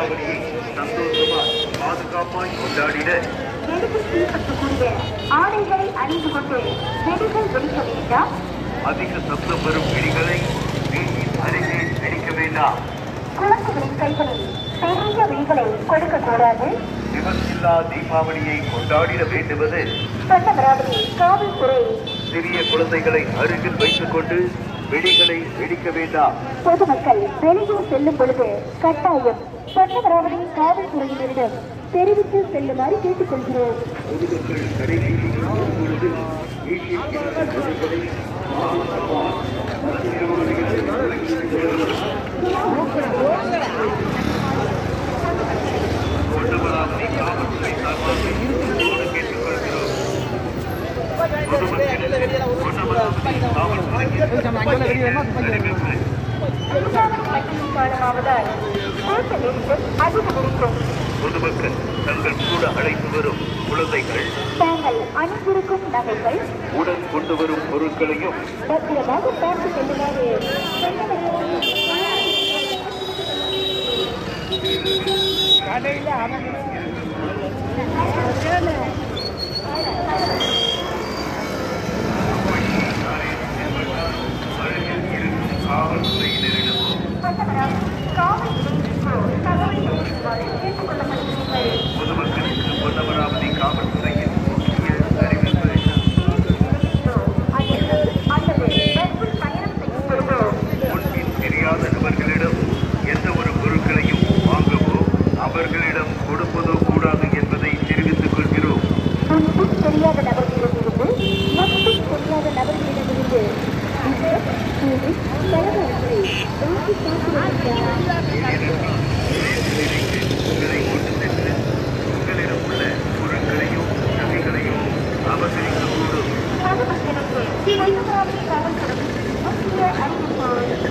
தீபாவளியை சந்தோஷமாய் பாதுகாப்பாய் கொண்டாடிட எளிதில் தீப்பற்றக்கூடிய ஆடைகளை அணிந்து கொண்டு வெடிகள் வெடிக்க வேண்டாம் அதிக சப்தம் வரும் வெடிகளை வீட்டின் அருகே வெடிக்க வேண்டாம் குழந்தைகளின் கைகளில் பெரிய வெடிகளை கொடுக்கக்கூடாது விபத்தில்லா தீபாவளியை கொண்டாடிட வேண்டுவது சொன்னவராவது காவல்துறை சிறிய குழந்தைகளை அருகில் வைத்துக் கொண்டு வெடிகளை வெடிக்க வேண்டாம் பொதுமக்கள் வெளியில் செல்லும் பொழுது கட்டாயம் சொன்னவராவது காவல்துறையினரிடம் தெரிவித்து செல்லுமாறு கேட்டுக்கொள்கிறோம் பொதுமக்கள் கடைவீதியில் இருக்கும் பொழுது வீட்டில் இருக்கும் பொருட்களை பாதுகாப்பாய் கொண்டவராவதை காவல்துறை சார்பாக அன்போடு கேட்டுக்கொள்கிறோம். பொதுமக்களுக்கு கொண்டவராவதை காவல்துறையின் அறிவிப்பு. பட்டியின் காரணமாவதால் கூட்ட நெரிசல் அதிகரிக்கும் பொதுமக்கள் தங்கள் கூட அழைத்து வரும் குழந்தைகள் தாங்கள் அணிந்திருக்கும் நகைகள் உடன் கொண்டு வரும் பொருட்களையும் பத்திரமாக பார்த்து செல்லுமாறு சொன்னவராவது அருகில் இருக்கும் காவல்துறையினரிடமும் சொன்னவராவது காவல் நிலையத்திற்கு தகவல் தெரிவிக்குமாறு கேட்டுக்கொள்ளப்படுகிறீர்கள் பொதுமக்களுக்கு பொன்னமராவதி காவல்துறையின் முக்கிய அறிவிப்பு அல்லது பஸ்ஸில் பயணம் செய்யும் பொழுதோ முன்பின் தெரியாத நபர்களிடம் எந்த ஒரு பொருட்களையும் வாங்கவோ அவர்களிடம் கொடுப்பதோ கூடாது என்பதை தெரிவித்துக் கொள்கிறோம் முன்பும் தெரியாத நபர்களிடமிருந்து மட்டும் தெரியாத நபர்களிடமிருந்து விஷம், தூது, பலகாரங்களை வாங்கி சாப்பிடுவதற்காக உங்களை கொண்டு சென்று உங்களிடம் உள்ள பொருட்களையும் நகைகளையும் அபகரிக்கக்கூடும் பொதுமக்களுக்கு பொதுமராவதி காவல்துறையின் முக்கிய அறிவிப்பு